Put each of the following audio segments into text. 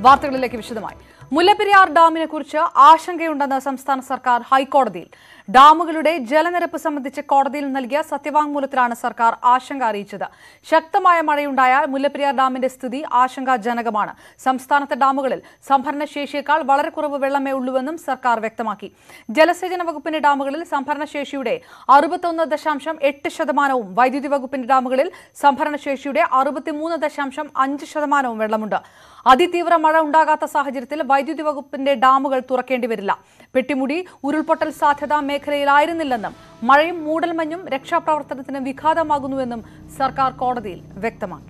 വാർത്തകളിലേക്ക് വിശദമായി മുല്ലപ്പെരിയാർ ഡാമിനെ കുറിച്ച് ആശങ്കയുണ്ടെന്ന് സംസ്ഥാന സർക്കാർ ഹൈക്കോടതിയിൽ ഡാമുകളുടെ ജലനിരപ്പ് സംബന്ധിച്ച് കോടതിയിൽ നൽകിയ സത്യവാങ്മൂലത്തിലാണ് സർക്കാർ ആശങ്ക അറിയിച്ചത് ശക്തമായ മഴയുണ്ടായാൽ മുല്ലപ്പെരിയാർ ഡാമിന്റെ സ്ഥിതി ആശങ്കാജനകമാണ് സംസ്ഥാനത്തെ ഡാമുകളിൽ സംഭരണശേഷിയേക്കാൾ വളരെ കുറവ് വെള്ളമേ ഉള്ളൂവെന്നും സർക്കാർ വ്യക്തമാക്കി ജലസേചന വകുപ്പിന്റെ ഡാമുകളിൽ സംഭരണശേഷിയുടെ അറുപത്തൊന്ന് ദശാംശം എട്ട് ശതമാനവും വൈദ്യുതി വകുപ്പിന്റെ ഡാമുകളിൽ സംഭരണശേഷിയുടെ അറുപത്തിമൂന്ന് ദശാംശം അഞ്ച് ശതമാനവും വെള്ളമുണ്ട് അതിതീവ്ര മഴ ഉണ്ടാകാത്ത സാഹചര്യത്തിൽ വൈദ്യുതി വകുപ്പിന്റെ ഡാമുകൾ തുറക്കേണ്ടി വരില്ല പെട്ടിമുടി ഉരുൾപൊട്ടൽ സാധ്യതാ മേഖലയിലായിരുന്നില്ലെന്നും മഴയും മൂടൽമഞ്ഞും രക്ഷാപ്രവർത്തനത്തിന് വിഘാതമാകുന്നുവെന്നും സർക്കാർ കോടതിയിൽ വ്യക്തമാക്കി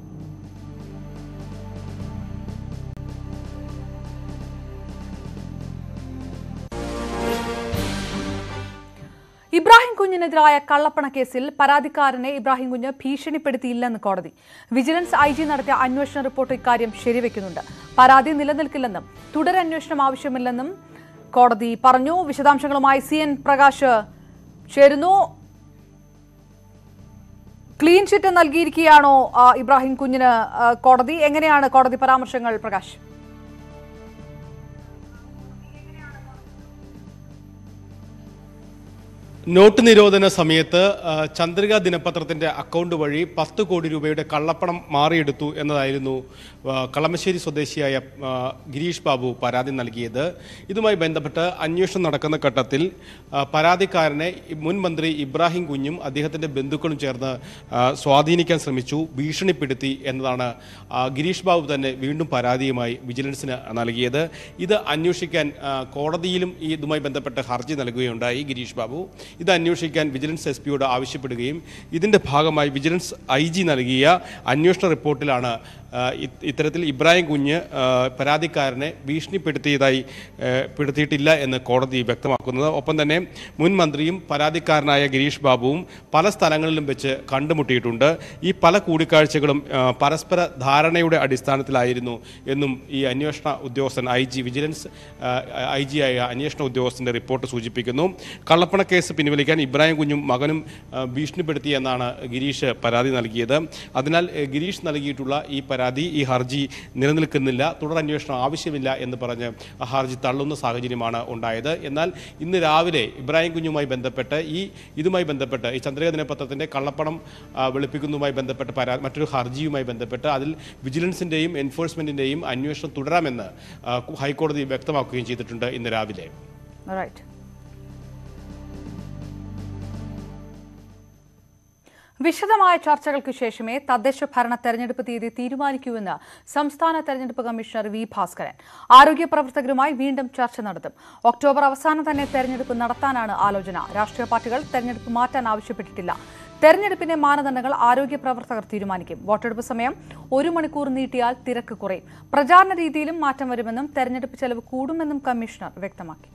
ഇബ്രാഹിം കുഞ്ഞിനെതിരായ കള്ളപ്പണ കേസിൽ പരാതിക്കാരനെ ഇബ്രാഹിം കുഞ്ഞ് ഭീഷണിപ്പെടുത്തിയില്ലെന്ന് കോടതി വിജിലൻസ് ഐ ജി നടത്തിയ അന്വേഷണ റിപ്പോർട്ട് ഇക്കാര്യം ശരിവെക്കുന്നുണ്ട് പരാതി നിലനിൽക്കില്ലെന്നും തുടരന്വേഷണം ആവശ്യമില്ലെന്നും കോടതി പറഞ്ഞു വിശദാംശങ്ങളുമായി സി എൻ പ്രകാശ് ചേരുന്നു ക്ലീൻ ചിറ്റ് നൽകിയിരിക്കുകയാണോ ആ, ഇബ്രാഹിം കുഞ്ഞിന് ആ, കോടതി എങ്ങനെയാണ് കോടതി പരാമർശങ്ങൾ പ്രകാശ് നോട്ട് നിരോധന സമയത്ത് ആ, ചന്ദ്രിക ദിനപത്രത്തിന്റെ അക്കൗണ്ട് വഴി പത്ത് കോടി രൂപയുടെ കള്ളപ്പണം മാറിയെടുത്തു എന്നതായിരുന്നു ആ, കളമശ്ശേരി സ്വദേശിയായ ആ, ഗിരീഷ് ബാബു പരാതി നൽകിയത് ഇതുമായി ബന്ധപ്പെട്ട് അന്വേഷണം നടക്കുന്ന ഘട്ടത്തിൽ ആ, പരാതിക്കാരനെ മുൻ മന്ത്രി ഇബ്രാഹിം കുഞ്ഞും അദ്ദേഹത്തിന്റെ ബന്ധുക്കളും ചേർന്ന് ആ, സ്വാധീനിക്കാൻ ശ്രമിച്ചു ഭീഷണിപ്പെടുത്തി എന്നതാണ് ആ, ഗിരീഷ് ബാബു തന്നെ വീണ്ടും പരാതിയുമായി വിജിലൻസിന് നൽകിയത് ഇത് അന്വേഷിക്കാൻ ആ, കോടതിയിലും ഈ ഇതുമായി ബന്ധപ്പെട്ട് ഹർജി നൽകുകയുണ്ടായി ഗിരീഷ് ബാബു ഇത് അന്വേഷിക്കാൻ വിജിലൻസ് എസ് പിയോട് ആവശ്യപ്പെടുകയും ഇതിന്റെ ഭാഗമായി വിജിലൻസ് ഐ ജി നൽകിയ അന്വേഷണ റിപ്പോർട്ടിലാണ് ആ, ഇത്- ഇത്തരത്തിൽ ഇബ്രാഹിം കുഞ്ഞ് ആ, പരാതിക്കാരനെ ഭീഷണിപ്പെടുത്തിയതായി ആ, പെടുത്തിയിട്ടില്ല എന്ന് കോടതി വ്യക്തമാക്കുന്നത് ഒപ്പം തന്നെ മുൻ മന്ത്രിയും പരാതിക്കാരനായ ഗിരീഷ് ബാബുവും പല സ്ഥലങ്ങളിലും വെച്ച് കണ്ടുമുട്ടിയിട്ടുണ്ട് ഈ പല കൂടിക്കാഴ്ചകളും ആ, പരസ്പര ധാരണയുടെ അടിസ്ഥാനത്തിലായിരുന്നു എന്നും ഈ അന്വേഷണ ഉദ്യോഗസ്ഥൻ I G vigilance I G ആയ അന്വേഷണ ഉദ്യോഗസ്ഥന്റെ റിപ്പോർട്ട് സൂചിപ്പിക്കുന്നു കള്ളപ്പണ കേസ് പിൻവലിക്കാൻ ഇബ്രാഹിം കുഞ്ഞും മകനും ആ, ഭീഷണിപ്പെടുത്തി എന്നാണ് ഗിരീഷ് പരാതി നൽകിയത് അതിനാൽ ഏ, ഗിരീഷ് നൽകിയിട്ടുള്ള ഈ പരാതി ഈ ഹർജി നിലനിൽക്കുന്നില്ല തുടർ അന്വേഷണം ആവശ്യമില്ല എന്ന് പറഞ്ഞ് ആ ഹർജി തള്ളുന്ന സാഹചര്യമാണ് ഉണ്ടായത് എന്നാൽ ഇന്ന് രാവിലെ ഇബ്രാഹിം കുഞ്ഞുമായി ബന്ധപ്പെട്ട് ഈ ഇതുമായി ബന്ധപ്പെട്ട് ഈ ചന്ദ്രിക ദിനപത്രത്തിന്റെ കള്ളപ്പണം ആ, വെളുപ്പിക്കുന്നതുമായി ബന്ധപ്പെട്ട് പരാ മറ്റൊരു ഹർജിയുമായി ബന്ധപ്പെട്ട് അതിൽ വിജിലൻസിന്റെയും എൻഫോഴ്സ്മെന്റിന്റെയും അന്വേഷണം തുടരാമെന്ന് ആ, ഹൈക്കോടതി വ്യക്തമാക്കുകയും ചെയ്തിട്ടുണ്ട് ഇന്ന് രാവിലെ റൈറ്റ് വിശദമായ ചർച്ചകൾക്ക് ശേഷമേ തദ്ദേശ ഭരണ തെരഞ്ഞെടുപ്പ് തീയതി തീരുമാനിക്കൂവെന്ന് സംസ്ഥാന തെരഞ്ഞെടുപ്പ് കമ്മീഷണർ വി ഭാസ്കരൻ ആരോഗ്യ പ്രവർത്തകരുമായി വീണ്ടും ചർച്ച നടത്തും ഒക്ടോബർ അവസാനം തന്നെ തെരഞ്ഞെടുപ്പ് നടത്താനാണ് ആലോചന രാഷ്ട്രീയ പാർട്ടികൾ തെരഞ്ഞെടുപ്പ് മാറ്റാൻ ആവശ്യപ്പെട്ടിട്ടില്ല തെരഞ്ഞെടുപ്പിന്റെ മാനദണ്ഡങ്ങൾ ആരോഗ്യ പ്രവർത്തകർ തീരുമാനിക്കും വോട്ടെടുപ്പ് സമയം ഒരു മണിക്കൂർ നീട്ടിയാൽ തിരക്ക് കുറയും പ്രചാരണ രീതിയിലും മാറ്റം വരുമെന്നും തെരഞ്ഞെടുപ്പ് ചെലവ് കൂടുമെന്നും കമ്മീഷണർ വ്യക്തമാക്കി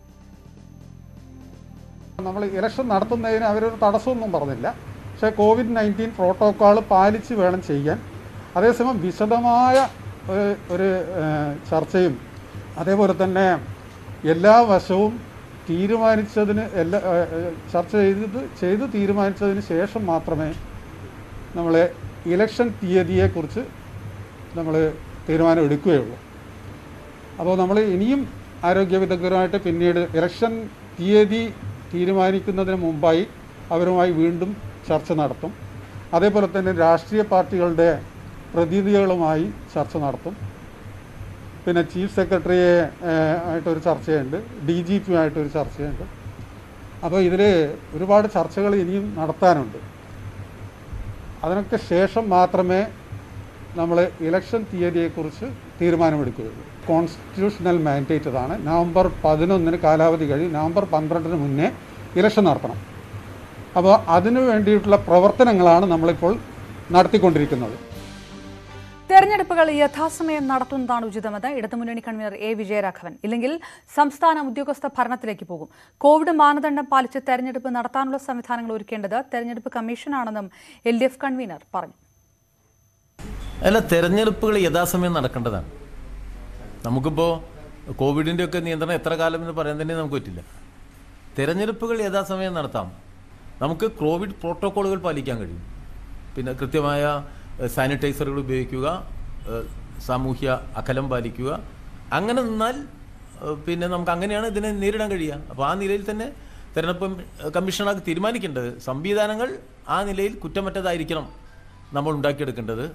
നമ്മൾ ഇലക്ഷൻ നടത്തുന്നതിന് അവരൊരു തടസ്സമൊന്നും പറഞ്ഞില്ല പക്ഷേ കോവിഡ് നയൻറ്റീൻ പ്രോട്ടോക്കോൾ പാലിച്ച് വേണം ചെയ്യാൻ അതേസമയം വിശദമായ ഒരു ഒരു ഏഹ്, ചർച്ചയും അതേപോലെ തന്നെ എല്ലാ വശവും തീരുമാനിച്ചതിന് എല്ലാ ഏഹ്, ഏഹ്, ചർച്ച ചെയ്ത് ചെയ്ത് തീരുമാനിച്ചതിന് ശേഷം മാത്രമേ നമ്മൾ ഇലക്ഷൻ തീയതിയെക്കുറിച്ച് നമ്മൾ തീരുമാനം എടുക്കുകയുള്ളൂ അപ്പോൾ നമ്മൾ ഇനിയും ആരോഗ്യ വിദഗ്ധരുമായിട്ട് പിന്നീട് ഇലക്ഷൻ തീയതി തീരുമാനിക്കുന്നതിന് മുമ്പായി അവരുമായി വീണ്ടും ചർച്ച നടത്തും അതേപോലെ തന്നെ രാഷ്ട്രീയ പാർട്ടികളുടെ പ്രതിനിധികളുമായി ചർച്ച നടത്തും പിന്നെ ചീഫ് സെക്രട്ടറിയെ ഏഹ്, ആയിട്ടൊരു ചർച്ചയുണ്ട് ഡി ജി പിയുമായിട്ടൊരു ചർച്ചയുണ്ട് അപ്പോൾ ഇതിൽ ഒരുപാട് ചർച്ചകൾ ഇനിയും നടത്താനുണ്ട് അതിനൊക്കെ ശേഷം മാത്രമേ നമ്മൾ ഇലക്ഷൻ തീയതിയെക്കുറിച്ച് തീരുമാനമെടുക്കുകയുള്ളൂ കോൺസ്റ്റിറ്റ്യൂഷണൽ മാൻഡേറ്റ് അതാണ് നവംബർ പതിനൊന്നിന് കാലാവധി കഴിയും നവംബർ പന്ത്രണ്ടിന് മുന്നേ ഇലക്ഷൻ നടത്തണം അപ്പോൾ അതിനു വേണ്ടിയിട്ടുള്ള പ്രവർത്തനങ്ങളാണ് നമ്മളിപ്പോൾ നടത്തിക്കൊണ്ടിരിക്കുന്നത് തെരഞ്ഞെടുപ്പുകൾ യഥാസമയം നടത്തുന്നതാണ് ഉചിതമെന്ന് ഇടതുമുന്നണി കൺവീനർ എ വിജയരാഘവൻ ഇല്ലെങ്കിൽ സംസ്ഥാന ഉദ്യോഗസ്ഥ ഭരണത്തിലേക്ക് പോകും കോവിഡ് മാനദണ്ഡം പാലിച്ച് തെരഞ്ഞെടുപ്പ് നടത്താനുള്ള സംവിധാനങ്ങൾ ഒരുക്കേണ്ടത് തെരഞ്ഞെടുപ്പ് കമ്മീഷനാണെന്നും എൽ ഡി എഫ് കൺവീനർ പറഞ്ഞു അല്ല തെരഞ്ഞെടുപ്പുകൾ യഥാസമയം നടക്കേണ്ടതാണ് നമുക്കിപ്പോൾ കോവിഡിൻ്റെ ഒക്കെ നിയന്ത്രണം എത്ര കാലം എന്ന് പറയാൻ തന്നെ നമുക്ക് പറ്റില്ല തെരഞ്ഞെടുപ്പുകൾ യഥാസമയം നടത്താം നമുക്ക് കോവിഡ് പ്രോട്ടോക്കോളുകൾ പാലിക്കാൻ കഴിയും പിന്നെ കൃത്യമായ സാനിറ്റൈസറുകൾ ഉപയോഗിക്കുക ഏഹ്, സാമൂഹ്യ അകലം പാലിക്കുക അങ്ങനെ നിന്നാൽ ഏഹ്, പിന്നെ നമുക്ക് അങ്ങനെയാണ് ഇതിനെ നേരിടാൻ കഴിയുക അപ്പോൾ ആ നിലയിൽ തന്നെ തെരഞ്ഞെടുപ്പ് കമ്മീഷണർക്ക് തീരുമാനിക്കേണ്ടത് സംവിധാനങ്ങൾ ആ നിലയിൽ കുറ്റമറ്റതായിരിക്കണം നമ്മൾ ഉണ്ടാക്കിയെടുക്കേണ്ടത്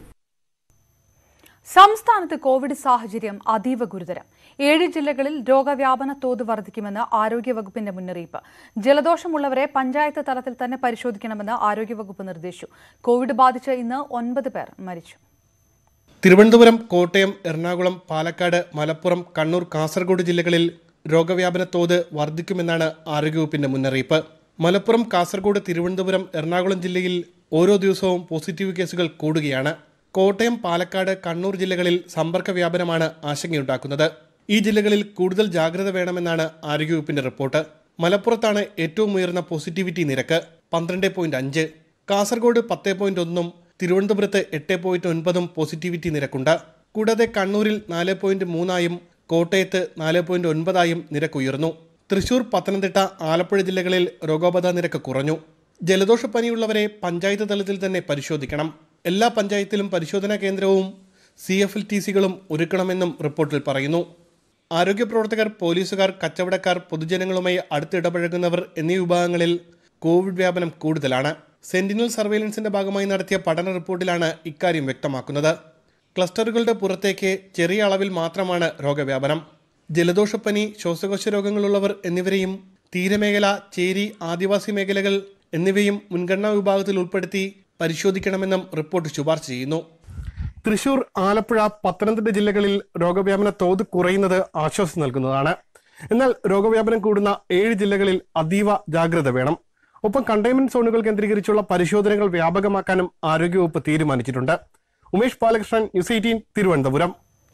സംസ്ഥാനത്ത് കോവിഡ് സാഹചര്യം അതീവ ഗുരുതരം ഏഴ് ജില്ലകളിൽ രോഗവ്യാപന തോത് വർദ്ധിക്കുമെന്ന് ആരോഗ്യവകുപ്പിന്റെ മുന്നറിയിപ്പ് ജലദോഷമുള്ളവരെ പഞ്ചായത്ത് തലത്തിൽ തന്നെ പരിശോധിക്കണമെന്ന് ആരോഗ്യവകുപ്പ് നിർദ്ദേശിച്ചു കോവിഡ് ബാധിച്ച് ഇന്ന് ഒൻപത് പേർ മരിച്ചു തിരുവനന്തപുരം കോട്ടയം എറണാകുളം പാലക്കാട് മലപ്പുറം കണ്ണൂർ കാസർഗോഡ് ജില്ലകളിൽ രോഗവ്യാപന തോത് വർദ്ധിക്കുമെന്നാണ് ആരോഗ്യവകുപ്പിന്റെ മുന്നറിയിപ്പ് മലപ്പുറം കാസർഗോഡ് തിരുവനന്തപുരം എറണാകുളം ജില്ലയിൽ ഓരോ ദിവസവും പോസിറ്റീവ് കേസുകൾ കൂടുകയാണ് കോട്ടയം പാലക്കാട് കണ്ണൂർ ജില്ലകളിൽ സമ്പർക്ക വ്യാപനമാണ് ആശങ്കയുണ്ടാക്കുന്നത് ഈ ജില്ലകളിൽ കൂടുതൽ ജാഗ്രത വേണമെന്നാണ് ആരോഗ്യവകുപ്പിന്റെ റിപ്പോർട്ട് മലപ്പുറത്താണ് ഏറ്റവും ഉയർന്ന പോസിറ്റിവിറ്റി നിരക്ക് പന്ത്രണ്ട് പോയിന്റ് അഞ്ച് കാസർഗോഡ് പത്ത് പോയിന്റ് ഒന്നും തിരുവനന്തപുരത്ത് എട്ട് പോയിന്റ് ഒൻപതും പോസിറ്റിവിറ്റി നിരക്കുണ്ട് കൂടാതെ കണ്ണൂരിൽ നാല് പോയിന്റ് മൂന്നായും കോട്ടയത്ത് നാല് പോയിന്റ് ഒൻപതായും നിരക്ക് ഉയർന്നു തൃശൂർ പത്തനംതിട്ട ആലപ്പുഴ ജില്ലകളിൽ രോഗോപത നിരക്ക് കുറഞ്ഞു ജലദോഷപ്പനിയുള്ളവരെ പഞ്ചായത്ത് തലത്തിൽ തന്നെ പരിശോധിക്കണം എല്ലാ പഞ്ചായത്തിലും പരിശോധനാ കേന്ദ്രവും സി എഫ് എൽ ടി സികളും ഒരുക്കണമെന്നും റിപ്പോർട്ടിൽ പറയുന്നു ആരോഗ്യ പ്രവർത്തകർ പോലീസുകാർ കച്ചവടക്കാർ പൊതുജനങ്ങളുമായി അടുത്തിടപഴകുന്നവർ എന്നീ വിഭാഗങ്ങളിൽ കോവിഡ് വ്യാപനം കൂടുതലാണ് സെന്റിനൽ സർവേലൻസിന്റെ ഭാഗമായി നടത്തിയ പഠന റിപ്പോർട്ടിലാണ് ഇക്കാര്യം വ്യക്തമാക്കുന്നത് ക്ലസ്റ്ററുകളുടെ പുറത്തേക്ക് ചെറിയ അളവിൽ മാത്രമാണ് രോഗവ്യാപനം ജലദോഷപ്പനി ശ്വാസകോശ രോഗങ്ങളുള്ളവർ എന്നിവരെയും തീരമേഖല ചേരി ആദിവാസി മേഖലകൾ എന്നിവയും മുൻഗണനാ വിഭാഗത്തിൽ ഉൾപ്പെടുത്തി പരിശോധിക്കണമെന്നും റിപ്പോർട്ട് ശുപാർശ ചെയ്യുന്നു തൃശൂർ ആലപ്പുഴ പത്തനംതിട്ട ജില്ലകളിൽ രോഗവ്യാപന തോത് കുറയുന്നത് ആശ്വാസം നൽകുന്നതാണ് എന്നാൽ രോഗവ്യാപനം കൂടുന്ന ഏഴ് ജില്ലകളിൽ അതീവ ജാഗ്രത വേണം ഒപ്പം കണ്ടെയ്ൻമെന്റ് സോണുകൾ കേന്ദ്രീകരിച്ചുള്ള പരിശോധനകൾ വ്യാപകമാക്കാനും ആരോഗ്യവകുപ്പ് തീരുമാനിച്ചിട്ടുണ്ട് Umesh Balakrishnan news eighteen Thiruvananthapuram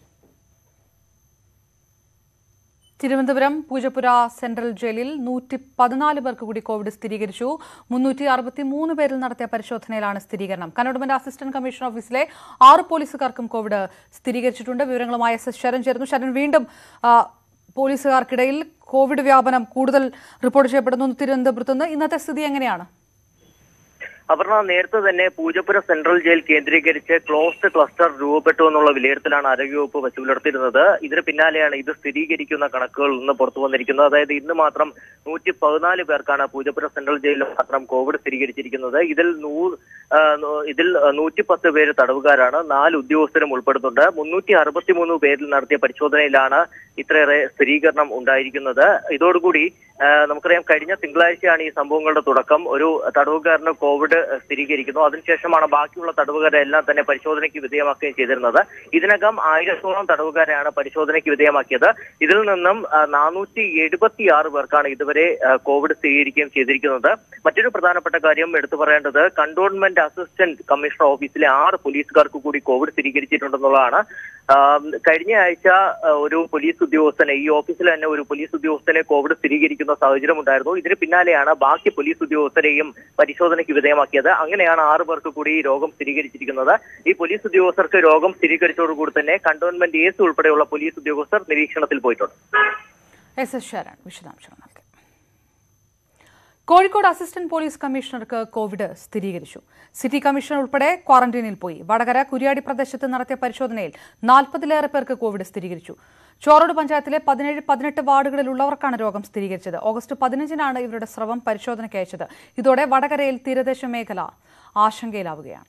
Thiruvananthapuram Poojappura central ജയിലിൽ നൂറ്റി പതിനാല് പേർക്ക് കൂടി കോവിഡ് സ്ഥിരീകരിച്ചു മുന്നൂറ്റി അറുപത്തി മൂന്ന് പേരിൽ നടത്തിയ പരിശോധനയിലാണ് സ്ഥിരീകരണം കനോഡ്മെന്റ് അസിസ്റ്റന്റ് കമ്മീഷണർ ഓഫീസിലെ ആറ് പോലീസുകാർക്കും കോവിഡ് സ്ഥിരീകരിച്ചിട്ടുണ്ട് വിവരങ്ങളുമായി എസ് എസ് ശരൺ ചേർന്നു ശരൺ വീണ്ടും ആ, പോലീസുകാർക്കിടയിൽ കോവിഡ് വ്യാപനം കൂടുതൽ റിപ്പോർട്ട് ചെയ്യപ്പെടുന്നു തിരുവനന്തപുരത്ത് നിന്ന് ഇന്നത്തെ സ്ഥിതി എങ്ങനെയാണ് അപർണ നേരത്തെ തന്നെ പൂജപ്പുര സെൻട്രൽ ജയിൽ കേന്ദ്രീകരിച്ച് ക്ലോസ്ഡ് ക്ലസ്റ്റർ രൂപപ്പെട്ടു എന്നുള്ള വിലയിരുത്തലാണ് ആരോഗ്യവകുപ്പ് വച്ചു പുലർത്തിയിരുന്നത് ഇതിന് പിന്നാലെയാണ് ഇത് സ്ഥിരീകരിക്കുന്ന കണക്കുകൾ ഇന്ന് പുറത്തു വന്നിരിക്കുന്നത് അതായത് ഇന്ന് മാത്രം നൂറ്റി പതിനാല് പേർക്കാണ് പൂജപ്പുര സെൻട്രൽ ജയിലിൽ മാത്രം കോവിഡ് സ്ഥിരീകരിച്ചിരിക്കുന്നത് ഇതിൽ നൂ ആ, നൂ- ഇതിൽ നൂറ്റി പത്ത് പേര് തടവുകാരാണ് നാല് ഉദ്യോഗസ്ഥരും ഉൾപ്പെടുന്നുണ്ട് മുന്നൂറ്റി അറുപത്തിമൂന്ന് പേരിൽ നടത്തിയ പരിശോധനയിലാണ് ഇത്രയേറെ സ്ഥിരീകരണം ഉണ്ടായിരിക്കുന്നത് ഇതോടുകൂടി ആ, നമുക്കറിയാം കഴിഞ്ഞ തിങ്കളാഴ്ചയാണ് ഈ സംഭവങ്ങളുടെ തുടക്കം ഒരു തടവുകാരന് കോവിഡ് സ്ഥിരീകരിക്കുന്നു അതിനുശേഷമാണ് ബാക്കിയുള്ള തടവുകാരെ എല്ലാം തന്നെ പരിശോധനയ്ക്ക് വിധേയമാക്കുകയും ചെയ്തിരുന്നത് ഇതിനകം ആയിരത്തോളം തടവുകാരെയാണ് പരിശോധനയ്ക്ക് വിധേയമാക്കിയത് ഇതിൽ നിന്നും നാനൂറ്റി എഴുപത്തി ആറ് പേർക്കാണ് ഇതുവരെ ആ, കോവിഡ് സ്ഥിരീകരിക്കുകയും ചെയ്തിരിക്കുന്നത് മറ്റൊരു പ്രധാനപ്പെട്ട കാര്യം എടുത്തു പറയേണ്ടത് കണ്ടോൺമെന്റ് അസിസ്റ്റന്റ് കമ്മീഷണർ ഓഫീസിലെ ആറ് പോലീസുകാർക്ക് കൂടി കോവിഡ് സ്ഥിരീകരിച്ചിട്ടുണ്ടെന്നുള്ളതാണ് ആ, കഴിഞ്ഞ ആഴ്ച ആ, ഒരു പോലീസ് ഉദ്യോഗസ്ഥനെ ഈ ഓഫീസിൽ തന്നെ ഒരു പോലീസ് ഉദ്യോഗസ്ഥനെ കോവിഡ് സ്ഥിരീകരിക്കുന്ന സാഹചര്യം ഉണ്ടായിരുന്നു ഇതിന് പിന്നാലെയാണ് ബാക്കി പോലീസ് ഉദ്യോഗസ്ഥരെയും പരിശോധനയ്ക്ക് വിധേയമാക്കിയത് അങ്ങനെയാണ് ആറ് പേർക്ക് കൂടി ഈ രോഗം സ്ഥിരീകരിച്ചിരിക്കുന്നത് ഈ പോലീസ് ഉദ്യോഗസ്ഥർക്ക് രോഗം സ്ഥിരീകരിച്ചതോടുകൂടി തന്നെ കണ്ടോൺമെന്റ് എസ് ഉൾപ്പെടെയുള്ള പോലീസ് ഉദ്യോഗസ്ഥർ നിരീക്ഷണത്തിൽ പോയിട്ടുണ്ട് എസ് എസ് ശരൺ വിശദാംശങ്ങൾ നൽകി കോഴിക്കോട് അസിസ്റ്റന്റ് പോലീസ് കമ്മീഷണർക്ക് കോവിഡ് സ്ഥിരീകരിച്ചു സിറ്റി കമ്മീഷണർ ഉൾപ്പെടെ ക്വാറന്റൈനിൽ പോയി വടകര കുര്യാടി പ്രദേശത്ത് നടത്തിയ പരിശോധനയിൽ നാൽപ്പതിലേറെ പേർക്ക് കോവിഡ് സ്ഥിരീകരിച്ചു ചോറോട് പഞ്ചായത്തിലെ പതിനേഴ് പതിനെട്ട് വാർഡുകളിലുള്ളവർക്കാണ് രോഗം സ്ഥിരീകരിച്ചത് ഓഗസ്റ്റ് പതിനഞ്ചിനാണ് ഇവരുടെ സ്രവം പരിശോധനയ്ക്ക് അയച്ചത് ഇതോടെ വടകരയിൽ തീരദേശ മേഖല ആശങ്കയിലാവുകയാണ്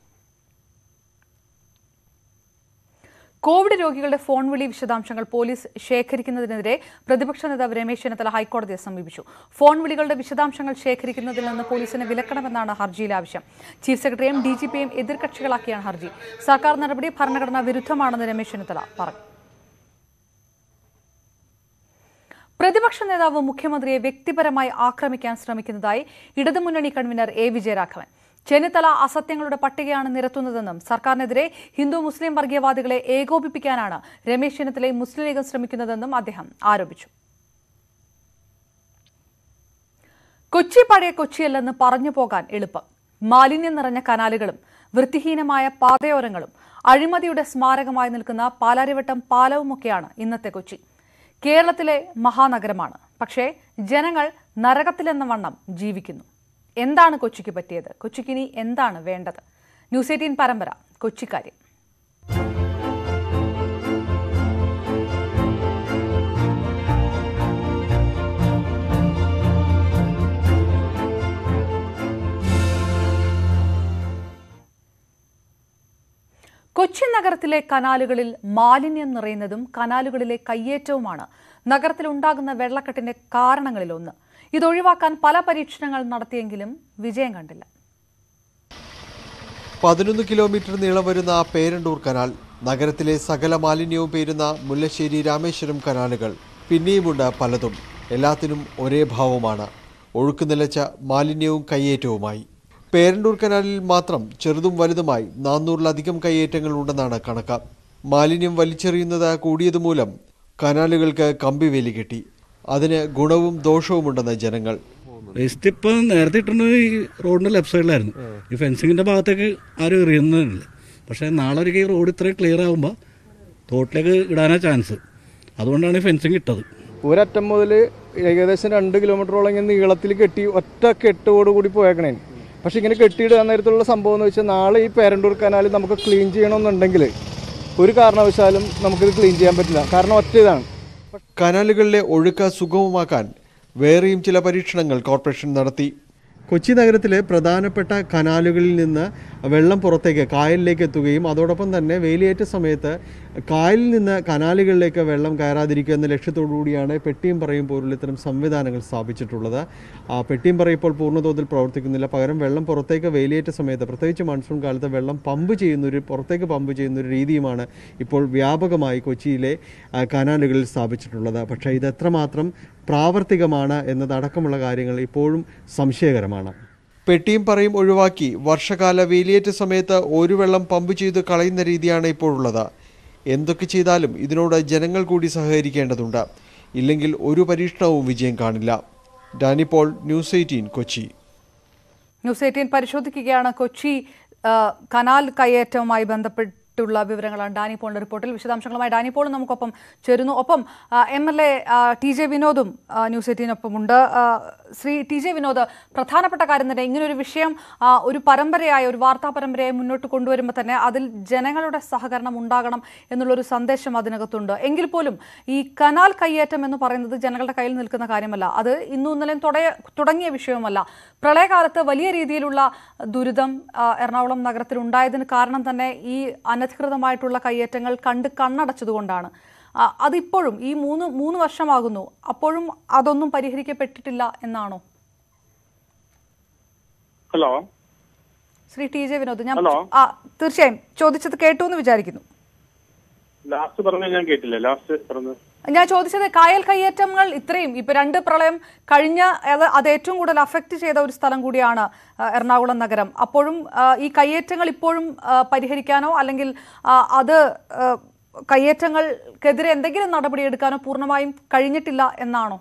കോവിഡ് രോഗികളുടെ ഫോൺ വിളി വിശദാംശങ്ങൾ പോലീസ് ശേഖരിക്കുന്നതിനെതിരെ പ്രതിപക്ഷ നേതാവ് രമേശ് ചെന്നിത്തല ഹൈക്കോടതിയെ സമീപിച്ചു ഫോൺ വിളികളുടെ വിശദാംശങ്ങൾ ശേഖരിക്കുന്നതിൽ നിന്ന് പോലീസിനെ വിലക്കണമെന്നാണ് ഹർജിയിലെ ആവശ്യം ചീഫ് സെക്രട്ടറിയും ഡി ജി പിയും എതിർകക്ഷികളാക്കിയാണ് ഹർജി സർക്കാർ നടപടി ഭരണഘടനാ വിരുദ്ധമാണെന്ന് രമേശ് ചെന്നിത്തല പറഞ്ഞു പ്രതിപക്ഷ നേതാവ് മുഖ്യമന്ത്രിയെ വ്യക്തിപരമായി ആക്രമിക്കാൻ ശ്രമിക്കുന്നതായി ഇടതുമുന്നണി കൺവീനർ എ വിജയരാഘവൻ ചെന്നിത്തല അസത്യങ്ങളുടെ പട്ടികയാണ് നിരത്തുന്നതെന്നും സർക്കാരിനെതിരെ ഹിന്ദു മുസ്ലിം വർഗീയവാദികളെ ഏകോപിപ്പിക്കാനാണ് രമേശ് ചെന്നിത്തലയും മുസ്ലിം ലീഗും ശ്രമിക്കുന്നതെന്നും അദ്ദേഹം ആരോപിച്ചു കൊച്ചി പഴയ കൊച്ചിയല്ലെന്ന് പറഞ്ഞു പോകാൻ എളുപ്പം മാലിന്യം നിറഞ്ഞ കനാലുകളും വൃത്തിഹീനമായ പാതയോരങ്ങളും അഴിമതിയുടെ സ്മാരകമായി നിൽക്കുന്ന പാലാരിവട്ടം പാലവുമൊക്കെയാണ് ഇന്നത്തെ കൊച്ചി കേരളത്തിലെ മഹാനഗരമാണ് പക്ഷേ ജനങ്ങൾ നരകത്തിലെന്ന വണ്ണം ജീവിക്കുന്നു എന്താണ് കൊച്ചിക്ക് പറ്റിയത് കൊച്ചിക്കിനി എന്താണ് വേണ്ടത് ന്യൂസ് എയ്റ്റീൻ പരമ്പര കൊച്ചിക്കാര്യം നഗരത്തിലെ കനാലുകളിൽ മാലിന്യം നിറയുന്നതും കനാലുകളിലെ കയ്യേറ്റവുമാണ് നഗരത്തിൽ ഉണ്ടാകുന്ന വെള്ളക്കെട്ടിന്റെ കാരണങ്ങളിലൊന്ന് ഇതൊഴിവാക്കാൻ പല പരീക്ഷണങ്ങൾ നടത്തിയെങ്കിലും വിജയം കണ്ടില്ല പതിനൊന്ന് കിലോമീറ്റർ നീളം വരുന്ന പേരണ്ടൂർ കനാൽ നഗരത്തിലെ സകല മാലിന്യവും പേരുന്ന മുല്ലശ്ശേരി രാമേശ്വരം കനാലുകൾ പിന്നെയുമുണ്ട് പലതും എല്ലാത്തിനും ഒരേ ഭാവമാണ് ഒഴുക്ക് നിലച്ച മാലിന്യവും കയ്യേറ്റവുമായി പേരണ്ടൂർ കനാലിൽ മാത്രം ചെറുതും വലുതുമായി നാനൂറിലധികം കയ്യേറ്റങ്ങൾ ഉണ്ടെന്നാണ് കണക്ക് മാലിന്യം വലിച്ചെറിയുന്നത് കൂടിയതുമൂലം കനാലുകൾക്ക് കമ്പിവേലി കെട്ടി അതിന് ഗുണവും ദോഷവുമുണ്ടെന്ന് ജനങ്ങൾ വേസ്റ്റ് ഇപ്പം നേരത്തെ ഇട്ടിരുന്നത് ഈ റോഡിൻ്റെ ലെഫ്റ്റ് സൈഡിലായിരുന്നു ഈ ഫെൻസിങ്ങിൻ്റെ ഭാഗത്തേക്ക് ആരും എറിയുന്നില്ല പക്ഷേ നാളെ ഒരിക്കൽ ഈ റോഡ് ഇത്രയും ക്ലിയർ ആകുമ്പോൾ തോട്ടിലേക്ക് ഇടാനാ ചാൻസ് അതുകൊണ്ടാണ് ഈ ഫെൻസിങ് ഇട്ടത് ഒരറ്റം മുതൽ ഏകദേശം രണ്ട് കിലോമീറ്ററോളം ഇങ്ങനെ നീളത്തിൽ കെട്ടി ഒറ്റ കെട്ടോട് കൂടി പോയേക്കണേ പക്ഷെ ഇങ്ങനെ കെട്ടിയിടുക നേരത്തുള്ള സംഭവം എന്ന് വെച്ചാൽ നാളെ ഈ പേരണ്ടൂർ കനാൽ നമുക്ക് ക്ലീൻ ചെയ്യണമെന്നുണ്ടെങ്കിൽ ഒരു കാരണവശാലും നമുക്കിത് ക്ലീൻ ചെയ്യാൻ പറ്റില്ല കാരണം ഒറ്റ ഇതാണ് കനാലുകളിലെ ഒഴുക്ക് സുഗമമാക്കാൻ വേറെയും ചില പരീക്ഷണങ്ങൾ കോർപ്പറേഷൻ നടത്തി കൊച്ചി നഗരത്തിലെ പ്രധാനപ്പെട്ട കനാലുകളിൽ നിന്ന് വെള്ളം പുറത്തേക്ക് കായലിലേക്ക് എത്തുകയും അതോടൊപ്പം തന്നെ വേലിയേറ്റ സമയത്ത് കായലിൽ നിന്ന് കനാലുകളിലേക്ക് വെള്ളം കയറാതിരിക്കുക എന്ന ലക്ഷ്യത്തോടു കൂടിയാണ് പെട്ടിയും പറയും പോലുള്ള ഇത്തരം സംവിധാനങ്ങൾ സ്ഥാപിച്ചിട്ടുള്ളത് ആ പെട്ടിയും പറയും ഇപ്പോൾ പൂർണ്ണതോതിൽ പ്രവർത്തിക്കുന്നില്ല പകരം വെള്ളം പുറത്തേക്ക് വേലിയേറ്റ സമയത്ത് പ്രത്യേകിച്ച് മൺസൂൺ കാലത്ത് വെള്ളം പമ്പ് ചെയ്യുന്ന ഒരു പുറത്തേക്ക് പമ്പ് ചെയ്യുന്ന ഒരു രീതിയുമാണ് ഇപ്പോൾ വ്യാപകമായി കൊച്ചിയിലെ ആ, കനാലുകളിൽ സ്ഥാപിച്ചിട്ടുള്ളത് പക്ഷേ ഇത് എത്രമാത്രം പ്രാവർത്തികമാണ് എന്നതടക്കമുള്ള കാര്യങ്ങൾ ഇപ്പോഴും സംശയകരമാണ് പെട്ടിയും പറയും ഒഴിവാക്കി വർഷകാല വേലിയേറ്റ സമയത്ത് ഒരു വെള്ളം പമ്പ് ചെയ്ത് കളയുന്ന രീതിയാണ് ഇപ്പോഴുള്ളത് എന്തൊക്കെ ചെയ്താലും ഇതിനോട് ജനങ്ങൾ കൂടി സഹകരിക്കേണ്ടതുണ്ട് ഇല്ലെങ്കിൽ ഒരു പരീക്ഷണവും വിജയം കാണില്ല Danny Paul news eighteen Kochi news eighteen പരിശോധിക്കുകയാണ് കൊച്ചി ആ, കനാൽ കയ്യേറ്റവുമായി ബന്ധപ്പെട്ടുള്ള വിവരങ്ങളാണ് ഡാനി പോളിന്റെ റിപ്പോർട്ടിൽ വിശദാംശങ്ങളുമായി ഡാനി പോളും നമുക്കൊപ്പം ചേരുന്നു ഒപ്പം M L A T J വിനോദും ആ, ന്യൂസ് എയ്റ്റീനൊപ്പമുണ്ട് ആ, ശ്രീ ടി ജെ വിനോദ് പ്രധാനപ്പെട്ട കാര്യം തന്നെ ഇങ്ങനൊരു വിഷയം ആ, ഒരു പരമ്പരയായി ഒരു വാർത്താ പരമ്പരയായി മുന്നോട്ട് കൊണ്ടുവരുമ്പോൾ തന്നെ അതിൽ ജനങ്ങളുടെ സഹകരണം ഉണ്ടാകണം എന്നുള്ളൊരു സന്ദേശം അതിനകത്തുണ്ട് എങ്കിൽ പോലും ഈ കനാൽ കയ്യേറ്റം എന്ന് പറയുന്നത് ജനങ്ങളുടെ കയ്യിൽ നിൽക്കുന്ന കാര്യമല്ല അത് ഇന്നും ഇന്നലെയും തുടയ- തുടങ്ങിയ വിഷയവുമല്ല പ്രളയകാലത്ത് വലിയ രീതിയിലുള്ള ദുരിതം ആ, എറണാകുളം നഗരത്തിൽ ഉണ്ടായതിന് കാരണം തന്നെ ഈ അനധികൃതമായിട്ടുള്ള കയ്യേറ്റങ്ങൾ കണ്ട് കണ്ണടച്ചതുകൊണ്ടാണ് ആ, അതിപ്പോഴും ഈ മൂന്ന് മൂന്ന് വർഷമാകുന്നു അപ്പോഴും അതൊന്നും പരിഹരിക്കപ്പെട്ടിട്ടില്ല എന്നാണോ hello Shri T J Vinod ഞാൻ ഹലോ. ആ തീർച്ചയായും ചോദിച്ചത് കേട്ടു എന്ന് വിചാരിക്കുന്നു ലാസ്റ്റ് പറഞ്ഞ ഞാൻ കേട്ടില്ല ലാസ്റ്റ് പറഞ്ഞു ഞാൻ ചോദിച്ചത് കായൽ കയ്യേറ്റങ്ങൾ ഇത്രയും ഇപ്പൊ രണ്ട് പ്രളയം കഴിഞ്ഞ അത് അത് ഏറ്റവും കൂടുതൽ അഫക്റ്റ് ചെയ്ത ഒരു സ്ഥലം കൂടിയാണ് ആ, എറണാകുളം നഗരം അപ്പോഴും ആ, ഈ കയ്യേറ്റങ്ങൾ ഇപ്പോഴും ആ, പരിഹരിക്കാനോ അല്ലെങ്കിൽ ആ, അത് ആ, കയ്യേറ്റങ്ങൾക്കെതിരെ എന്തെങ്കിലും നടപടിയെടുക്കാനോ പൂർണ്ണമായും കഴിഞ്ഞിട്ടില്ല എന്നാണോ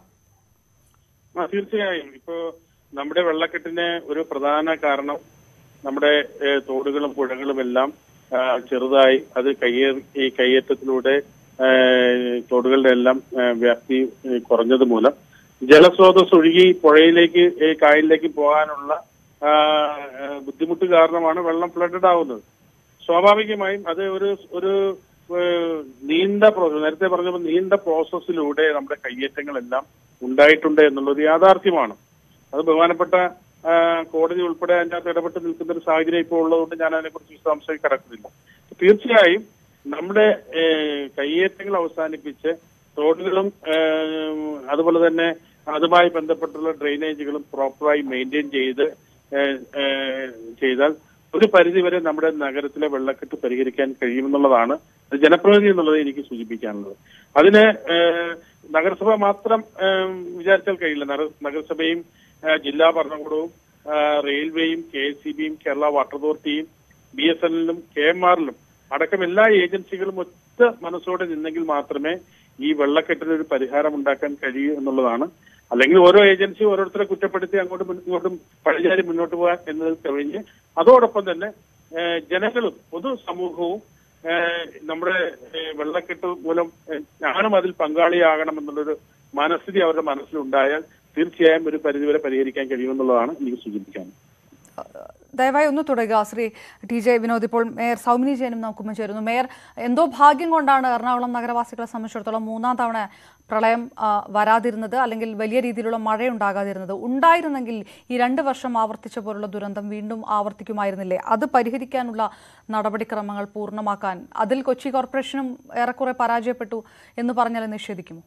ആ തീർച്ചയായും ഇപ്പോ നമ്മുടെ വെള്ളക്കെട്ടിന് ഒരു പ്രധാന കാരണം നമ്മുടെ ഏഹ്, തോടുകളും പുഴകളും എല്ലാം ആ, ചെറുതായി അത് കയ്യേ ഈ കയ്യേറ്റത്തിലൂടെ ഏഹ്, തോടുകളുടെ എല്ലാം ഏഹ്, വ്യാപ്തി ഏഹ്, കുറഞ്ഞത് മൂലം ജലസ്രോതസ് ഒഴുകി പുഴയിലേക്ക് ഏഹ്, കായലിലേക്ക് പോകാനുള്ള ആ, ഏഹ്, ബുദ്ധിമുട്ട് കാരണമാണ് വെള്ളം ഫ്ലഡഡ് ആവുന്നത് സ്വാഭാവികമായും അത് ഒരു ഒരു ഏഹ്, നീണ്ട പ്രോസസ് നേരത്തെ പറഞ്ഞപ്പോൾ നീണ്ട പ്രോസസ്സിലൂടെ നമ്മുടെ കയ്യേറ്റങ്ങളെല്ലാം ഉണ്ടായിട്ടുണ്ട് എന്നുള്ളത് യാഥാർത്ഥ്യമാണ് അത് ബഹുമാനപ്പെട്ട ആ, കോടതി ഉൾപ്പെടെ അതിൻ്റെ അകത്ത് ഇടപെട്ട് നിൽക്കുന്ന ഒരു സാഹചര്യം ഇപ്പോൾ ഉള്ളതുകൊണ്ട് ഞാൻ അതിനെക്കുറിച്ച് വിശദാംശം കടക്കുന്നില്ല തീർച്ചയായും നമ്മുടെ ഏഹ്, കയ്യേറ്റങ്ങൾ അവസാനിപ്പിച്ച് റോഡുകളും ഏഹ്, അതുപോലെ തന്നെ അതുമായി ബന്ധപ്പെട്ടുള്ള ഡ്രെയിനേജുകളും പ്രോപ്പറായി മെയിൻറ്റെയിൻ ചെയ്ത് ഏഹ്, ഏഹ്, ചെയ്താൽ ഒരു പരിധിവരെ നമ്മുടെ നഗരത്തിലെ വെള്ളക്കെട്ട് പരിഹരിക്കാൻ കഴിയുമെന്നുള്ളതാണ് ഒരു ജനപ്രതിനിധി എന്നുള്ളത് എനിക്ക് സൂചിപ്പിക്കാനുള്ളത് അതിന് ഏഹ്, നഗരസഭ മാത്രം ഏഹ്, വിചാരിച്ചാൽ കഴിയില്ല നഗര- നഗരസഭയും ഏഹ്, ജില്ലാ ഭരണകൂടവും ഏഹ്, റെയിൽവേയും കെ എസ് സി ബിയും കേരള വാട്ടർ അതോറിറ്റിയും ബി എസ് എൻ എല്ലിലും കെ എം ആറിലും അടക്കം എല്ലാ ഏജൻസികളും ഒറ്റ മനസ്സോടെ നിന്നെങ്കിൽ മാത്രമേ ഈ വെള്ളക്കെട്ടിന് ഒരു പരിഹാരം ഉണ്ടാക്കാൻ കഴിയൂ എന്നുള്ളതാണ് അല്ലെങ്കിൽ ഓരോ ഏജൻസി ഓരോരുത്തരെ കുറ്റപ്പെടുത്തി അങ്ങോട്ടും മുൻ- ഇങ്ങോട്ടും പഴിചാരി മുന്നോട്ട് പോകാൻ എന്നത് കഴിഞ്ഞ് അതോടൊപ്പം തന്നെ ഏഹ്, ജനങ്ങളും പൊതു സമൂഹവും ഏഹ്, നമ്മുടെ ഏഹ്, വെള്ളക്കെട്ട് മൂലം ഏഹ്, ഞാനും അതിൽ പങ്കാളിയാകണം എന്നുള്ളൊരു മനസ്ഥിതി അവരുടെ മനസ്സിലുണ്ടായാൽ തീർച്ചയായും ഒരു പരിധിവരെ പരിഹരിക്കാൻ കഴിയുമെന്നുള്ളതാണ് എനിക്ക് സൂചിപ്പിക്കാനുള്ളത് ദയവായി ഒന്ന് തുടരുക ശ്രീ ടി ജെ വിനോദ് ഇപ്പോൾ മേയർ സൗമിനി ജയനും നമുക്കൊപ്പം ചേരുന്നു മേയർ എന്തോ ഭാഗ്യം കൊണ്ടാണ് എറണാകുളം നഗരവാസികളെ സംബന്ധിച്ചിടത്തോളം മൂന്നാം തവണ പ്രളയം ആ, വരാതിരുന്നത് അല്ലെങ്കിൽ വലിയ രീതിയിലുള്ള മഴ ഉണ്ടാകാതിരുന്നത് ഉണ്ടായിരുന്നെങ്കിൽ ഈ രണ്ട് വർഷം ആവർത്തിച്ച പോലുള്ള ദുരന്തം വീണ്ടും ആവർത്തിക്കുമായിരുന്നില്ലേ അത് പരിഹരിക്കാനുള്ള നടപടിക്രമങ്ങൾ പൂർണ്ണമാക്കാൻ അതിൽ കൊച്ചി കോർപ്പറേഷനും ഏറെക്കുറെ പരാജയപ്പെട്ടു എന്ന് പറഞ്ഞാൽ നിഷേധിക്കുമോ